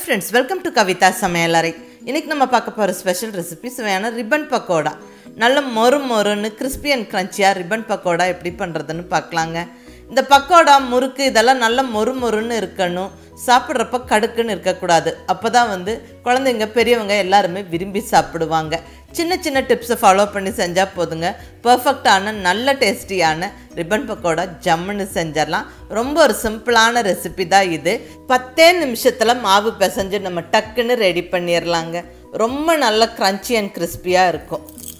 friends welcome to Kavitha சமையலறை இன்னைக்கு நம்ம பார்க்க போகிற ஸ்பெஷல் ரெசிபி சுவையான ரிப்பன் பக்கோடா நல்ல மொறு மொறுன்னு கிறிஸ்பி அண்ட் க்ரன்ச்சியாக ரிப்பன் பக்கோடா எப்படி பண்ணுறதுன்னு பார்க்கலாங்க இந்த பக்கோடா முறுக்கு இதெல்லாம் நல்ல மொறு மொறுன்னு இருக்கணும் சாப்பிட்றப்ப கடுக்குன்னு இருக்கக்கூடாது அப்போ தான் வந்து குழந்தைங்க பெரியவங்க எல்லாருமே விரும்பி சாப்பிடுவாங்க சின்ன சின்ன டிப்ஸை ஃபாலோ பண்ணி செஞ்சால் போதுங்க பர்ஃபெக்டான நல்ல டேஸ்டியான ரிப்பன் பக்கோடா ஜம்முன்னு செஞ்சிடலாம் ரொம்ப ஒரு சிம்பிளான ரெசிபி தான் இது பத்தே நிமிஷத்தில் மாவு பிசைஞ்சு நம்ம டக்குன்னு ரெடி பண்ணிடலாங்க ரொம்ப நல்ல க்ரன்ச்சி அண்ட் கிறிஸ்பியாக இருக்கும்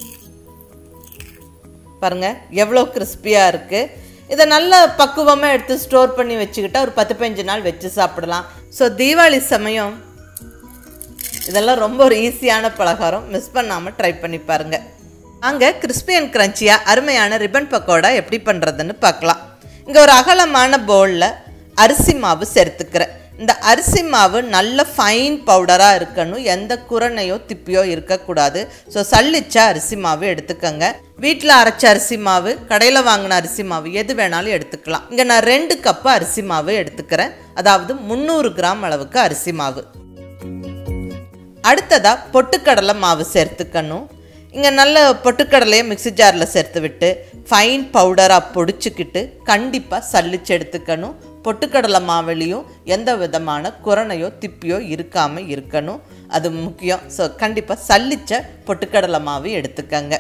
பாருங்க எவ்வளோ கிறிஸ்பியாக இருக்குது இதை நல்ல பக்குவமாக எடுத்து ஸ்டோர் பண்ணி வச்சுக்கிட்டா ஒரு பத்து பதினஞ்சு நாள் வச்சு சாப்பிடலாம் ஸோ தீபாவளி சமயம் இதெல்லாம் ரொம்ப ஒரு ஈஸியான பலகாரம் மிஸ் பண்ணாமல் ட்ரை பண்ணி பாருங்கள் அங்கே கிறிஸ்பி அண்ட் க்ரன்ச்சியாக அருமையான ரிப்பன் பக்கோடா எப்படி பண்ணுறதுன்னு பார்க்கலாம் இங்கே ஒரு அகலமான பவுலில் அரிசி மாவு சேர்த்துக்கிறேன் இந்த அரிசி மாவு நல்ல ஃபைன் பவுடராக இருக்கணும் எந்த குரணையோ திப்பியோ இருக்கக்கூடாது ஸோ சல்லிச்சா அரிசி மாவு எடுத்துக்கோங்க வீட்டில் அரைச்ச அரிசி மாவு கடையில் வாங்கின அரிசி மாவு எது வேணாலும் எடுத்துக்கலாம் இங்கே நான் ரெண்டு கப்பு அரிசி மாவு எடுத்துக்கிறேன் அதாவது முந்நூறு கிராம் அளவுக்கு அரிசி மாவு அடுத்ததாக பொட்டுக்கடலை மாவு சேர்த்துக்கணும் இங்கே நல்ல பொட்டுக்கடலையை மிக்ஸி ஜாரில் சேர்த்து விட்டு ஃபைன் பவுடராக பொடிச்சுக்கிட்டு கண்டிப்பாக சல்லிச்சு எடுத்துக்கணும் பொட்டுக்கடலை மாவுலேயும் எந்த விதமான குரணையோ திப்பியோ இருக்காமல் இருக்கணும் அது முக்கியம் ஸோ கண்டிப்பாக சல்லிச்ச பொட்டுக்கடலை மாவு எடுத்துக்கங்க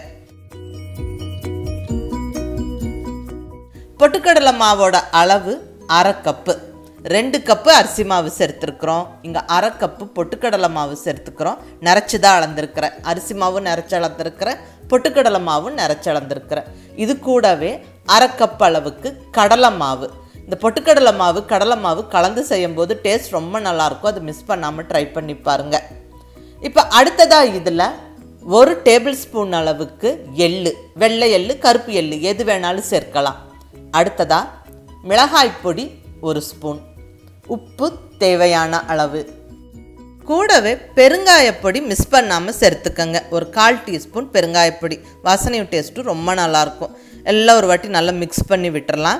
பொட்டுக்கடலை மாவோட அளவு அரை கப்பு ரெண்டு கப்பு அரிசி மாவு சேர்த்துருக்குறோம் இங்கே அரை கப்பு பொட்டுக்கடலை மாவு சேர்த்துக்கிறோம் நிறச்சி தான் அளந்துருக்கிறேன் அரிசி மாவும் நிறச்சி அளந்துருக்கிறேன் பொட்டுக்கடலை மாவும் நிறச்சி அளந்துருக்கிறேன் இது கூடவே அரை கப் அளவுக்கு கடலை மாவு இந்த பொட்டுக்கடலை மாவு கடலை மாவு கலந்து செய்யும்போது டேஸ்ட் ரொம்ப நல்லாயிருக்கும் அது மிஸ் பண்ணாமல் ட்ரை பண்ணி பாருங்கள் இப்போ அடுத்ததாக இதில் ஒரு டேபிள் ஸ்பூன் அளவுக்கு எள்ளு வெள்ளை எள்ளு கருப்பு எள்ளு எது வேணாலும் சேர்க்கலாம் அடுத்ததாக மிளகாய் பொடி ஒரு ஸ்பூன் உப்பு தேவையான அளவு கூடவே பெருங்காயப்பொடி மிஸ் பண்ணாமல் சேர்த்துக்கங்க ஒரு கால் டீஸ்பூன் பெருங்காயப்பொடி வாசனையும் டேஸ்ட்டும் ரொம்ப நல்லாயிருக்கும் எல்லாம் ஒரு வாட்டி நல்லா மிக்ஸ் பண்ணி விட்டுறலாம்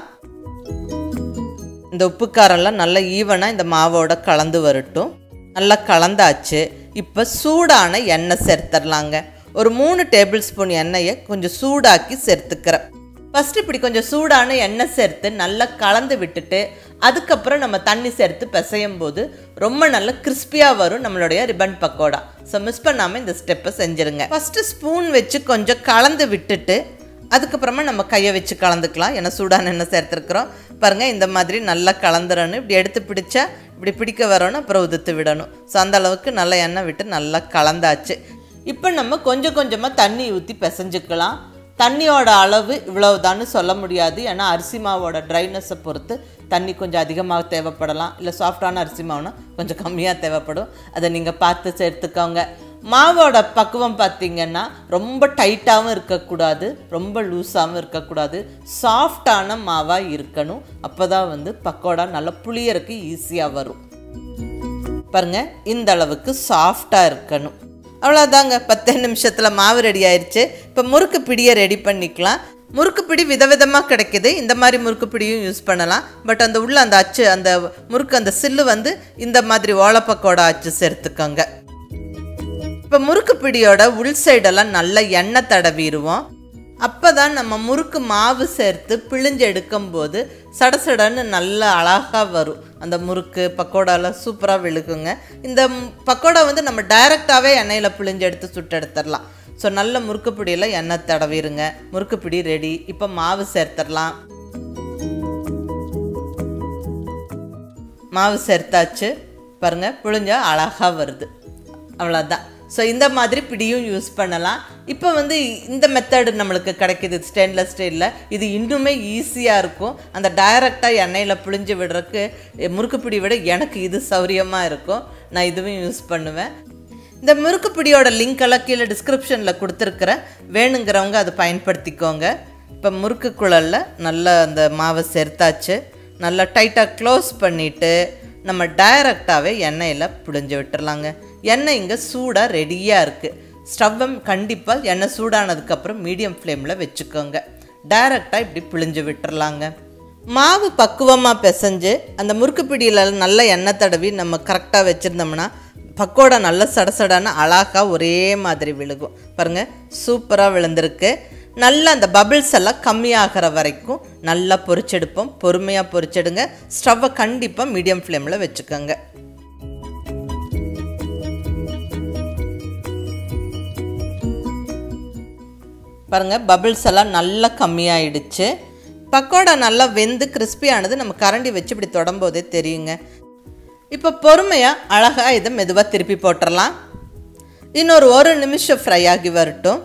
இந்த உப்புக்காரெல்லாம் நல்லா ஈவனாக இந்த மாவோட கலந்து வரட்டும் நல்லா கலந்தாச்சு இப்போ சூடான எண்ணெய் சேர்த்துடலாங்க ஒரு மூணு டேபிள் ஸ்பூன் எண்ணெயை கொஞ்சம் சூடாக்கி சேர்த்துக்கிறேன் ஃபஸ்ட்டு இப்படி கொஞ்சம் சூடான எண்ணெய் சேர்த்து நல்லா கலந்து விட்டுட்டு அதுக்கப்புறம் நம்ம தண்ணி சேர்த்து பிசையும் போது ரொம்ப நல்ல கிறிஸ்பியாக வரும் நம்மளுடைய ரிப்பன் பக்கோடா ஸோ மிஸ் பண்ணாமல் இந்த ஸ்டெப்பை செஞ்சுருங்க ஃபஸ்ட்டு ஸ்பூன் வச்சு கொஞ்சம் கலந்து விட்டுட்டு அதுக்கப்புறமா நம்ம கையை வச்சு கலந்துக்கலாம் ஏன்னா சூடான எண்ணெய் சேர்த்துருக்குறோம் பாருங்கள் இந்த மாதிரி நல்லா கலந்துடணும் இப்படி எடுத்து பிடிச்சா இப்படி பிடிக்க வரணும் அப்புறம் உதுத்து விடணும் ஸோ அந்த அளவுக்கு நல்லா எண்ணெய் விட்டு நல்லா கலந்தாச்சு இப்போ நம்ம கொஞ்சம் கொஞ்சமாக தண்ணி ஊற்றி பிசைஞ்சுக்கலாம் தண்ணியோட அளவு இவ்வளவுதான்னு சொல்ல முடியாது ஏன்னா அரிசி மாவோட ட்ரைனஸை பொறுத்து தண்ணி கொஞ்சம் அதிகமாக தேவைப்படலாம் இல்லை சாஃப்டான அரிசி மாவுனா கொஞ்சம் கம்மியாக தேவைப்படும் அதை நீங்கள் பார்த்து சேர்த்துக்கோங்க மாவோட பக்குவம் பார்த்தீங்கன்னா ரொம்ப டைட்டாகவும் இருக்கக்கூடாது ரொம்ப லூஸாகவும் இருக்கக்கூடாது சாஃப்டான மாவாக இருக்கணும் அப்போ தான் வந்து பக்கோடா நல்லா புளியறக்கு ஈஸியாக வரும் பாருங்க இந்த அளவுக்கு சாஃப்டாக இருக்கணும் அவ்வளோதாங்க பத்து நிமிஷத்தில் மாவு ரெடி ஆயிடுச்சு இப்போ முறுக்கு பிடியை ரெடி பண்ணிக்கலாம் முறுக்கு பிடி விதவிதமாக கிடைக்குது இந்த மாதிரி முறுக்கு பிடியும் யூஸ் பண்ணலாம் பட் அந்த உள்ள அந்த அச்சு அந்த முறுக்கு அந்த சில்லு வந்து இந்த மாதிரி ஓலப்பக்கோட அச்சு சேர்த்துக்கோங்க இப்போ முறுக்கு பிடியோட உள் சைடெல்லாம் நல்லா எண்ணெய் தடவிடுவோம் அப்போ தான் நம்ம முறுக்கு மாவு சேர்த்து பிழிஞ்சு எடுக்கும்போது சடசடன்னு நல்லா அழகாக வரும் அந்த முறுக்கு பக்கோடாலாம் சூப்பராக விழுகுங்க இந்த பக்கோடா வந்து நம்ம டைரெக்டாகவே எண்ணெயில் பிழிஞ்சு எடுத்து சுட்டு எடுத்துடலாம் ஸோ நல்ல முறுக்கு பிடியில் எண்ணெய் தடவிடுங்க முறுக்கு பிடி ரெடி இப்போ மாவு சேர்த்துடலாம் மாவு சேர்த்தாச்சு பாருங்கள் பிழிஞ்சா அழகாக வருது அவ்வளோதான் ஸோ இந்த மாதிரி பிடியும் யூஸ் பண்ணலாம் இப்போ வந்து இந்த மெத்தடு நம்மளுக்கு கிடைக்கிது ஸ்டெயின்லெஸ் ஸ்டீலில் இது இன்னுமே ஈஸியாக இருக்கும் அந்த டைரெக்டாக எண்ணெயில் புழிஞ்சு விடுறதுக்கு முறுக்கு பிடி விட எனக்கு இது சௌரியமாக இருக்கும் நான் இதுவும் யூஸ் பண்ணுவேன் இந்த முறுக்கு பிடியோட லிங்க் எல்லாம் கீழே டிஸ்கிரிப்ஷனில் கொடுத்துருக்குறேன் வேணுங்கிறவங்க அதை பயன்படுத்திக்கோங்க இப்போ முறுக்கு குழலில் நல்லா அந்த மாவை சேர்த்தாச்சு நல்லா டைட்டாக க்ளோஸ் பண்ணிவிட்டு நம்ம டைரெக்டாகவே எண்ணெயில் புழிஞ்சு விட்டுறலாங்க எண்ணெய் இங்கே சூடாக ரெடியாக இருக்குது ஸ்டவ்வை கண்டிப்பாக எண்ணெய் சூடானதுக்கப்புறம் மீடியம் ஃப்ளேமில் வச்சுக்கோங்க டைரெக்டாக இப்படி பிழிஞ்சு விட்டுறலாங்க மாவு பக்குவமாக பிசைஞ்சு அந்த முறுக்கு பிடியில் நல்ல எண்ணெய் தடவி நம்ம கரெக்டாக வச்சுருந்தோம்னா பக்கோடா நல்ல சடசடான அழகாக ஒரே மாதிரி விழுகும் பாருங்கள் சூப்பராக விழுந்திருக்கு நல்லா அந்த பபிள்ஸ் எல்லாம் கம்மியாகிற வரைக்கும் நல்லா பொரிச்செடுப்போம் பொறுமையாக பொரிச்செடுங்க ஸ்டவ்வை கண்டிப்பாக மீடியம் ஃப்ளேமில் வச்சுக்கோங்க பாருங்கள் பபிள்ஸ் எல்லாம் நல்லா கம்மியாயிடுச்சு பக்கோடா நல்லா வெந்து கிறிஸ்பியானது நம்ம கரண்டி வச்சு இப்படி தொடம்போதே தெரியுங்க இப்போ பொறுமையாக அழகாக இதை மெதுவாக திருப்பி போட்டுடலாம் இன்னொரு ஒரு நிமிஷம் ஃப்ரை ஆகி வரட்டும்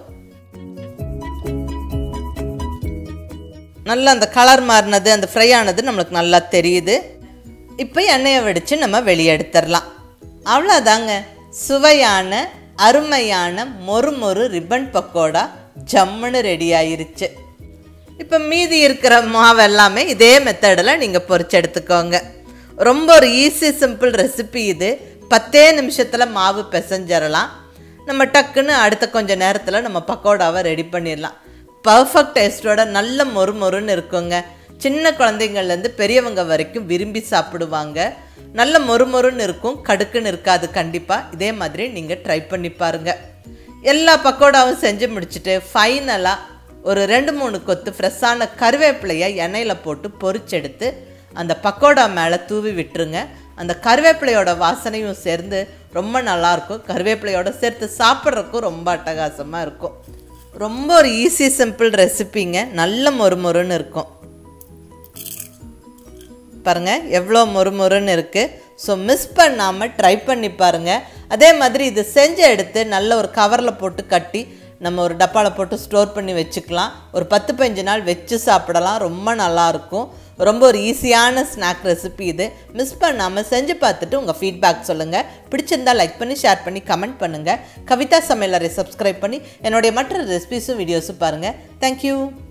நல்லா அந்த கலர் மாறினது அந்த ஃப்ரை ஆனது நம்மளுக்கு நல்லா தெரியுது இப்போ எண்ணெயை வடித்து நம்ம வெளியே எடுத்துடலாம் அவ்வளோதாங்க சுவையான அருமையான மொறு மொறு ரிப்பன் பக்கோடா ஜம்முன்னு ரெடி ஆயிருச்சு இப்போ மீதி இருக்கிற மாவு எல்லாமே இதே மெத்தடில் நீங்கள் பொரிச்சு எடுத்துக்கோங்க ரொம்ப ஒரு ஈஸி சிம்பிள் ரெசிபி இது பத்தே நிமிஷத்தில் மாவு பிசைஞ்சிடலாம் நம்ம டக்குன்னு அடுத்த கொஞ்ச நேரத்தில் நம்ம பக்கோடாவை ரெடி பண்ணிடலாம் பர்ஃபெக்ட் டேஸ்ட்டோட நல்ல மொறு மொறுன்னு இருக்குங்க சின்ன குழந்தைங்கள்லேருந்து பெரியவங்க வரைக்கும் விரும்பி சாப்பிடுவாங்க நல்ல மொறு மொறுன்னு இருக்கும் கடுக்குன்னு இருக்காது கண்டிப்பாக இதே மாதிரி நீங்கள் ட்ரை பண்ணி பாருங்கள் எல்லா பக்கோடாவும் செஞ்சு முடிச்சுட்டு ஃபைனலாக ஒரு ரெண்டு மூணு கொத்து ஃப்ரெஷ்ஷான கருவேப்பிலையை எண்ணெயில் போட்டு பொரிச்செடுத்து அந்த பக்கோடா மேலே தூவி விட்டுருங்க அந்த கருவேப்பிலையோட வாசனையும் சேர்ந்து ரொம்ப நல்லாயிருக்கும் கருவேப்பிலையோட சேர்த்து சாப்பிட்றதுக்கும் ரொம்ப அட்டகாசமாக இருக்கும் ரொம்ப ஒரு ஈஸி சிம்பிள் ரெசிபிங்க நல்ல மொறு மொறுன்னு இருக்கும் பாருங்கள் எவ்வளோ மொறு மொறுன்னு இருக்குது ஸோ மிஸ் பண்ணாமல் ட்ரை பண்ணி பாருங்கள் அதே மாதிரி இது செஞ்சு எடுத்து நல்ல ஒரு கவரில் போட்டு கட்டி நம்ம ஒரு டப்பாவில் போட்டு ஸ்டோர் பண்ணி வச்சுக்கலாம் ஒரு பத்து பதினஞ்சு நாள் வச்சு சாப்பிடலாம் ரொம்ப நல்லாயிருக்கும் ரொம்ப ஒரு ஈஸியான ஸ்நாக் ரெசிபி இது மிஸ் பண்ணாமல் செஞ்சு பார்த்துட்டு உங்கள் ஃபீட்பேக் சொல்லுங்கள் பிடிச்சிருந்தா லைக் பண்ணி ஷேர் பண்ணி கமெண்ட் பண்ணுங்கள் கவிதா சமையலரை சப்ஸ்கிரைப் பண்ணி என்னுடைய மற்ற ரெசிபிஸும் வீடியோஸும் பாருங்கள் தேங்க்யூ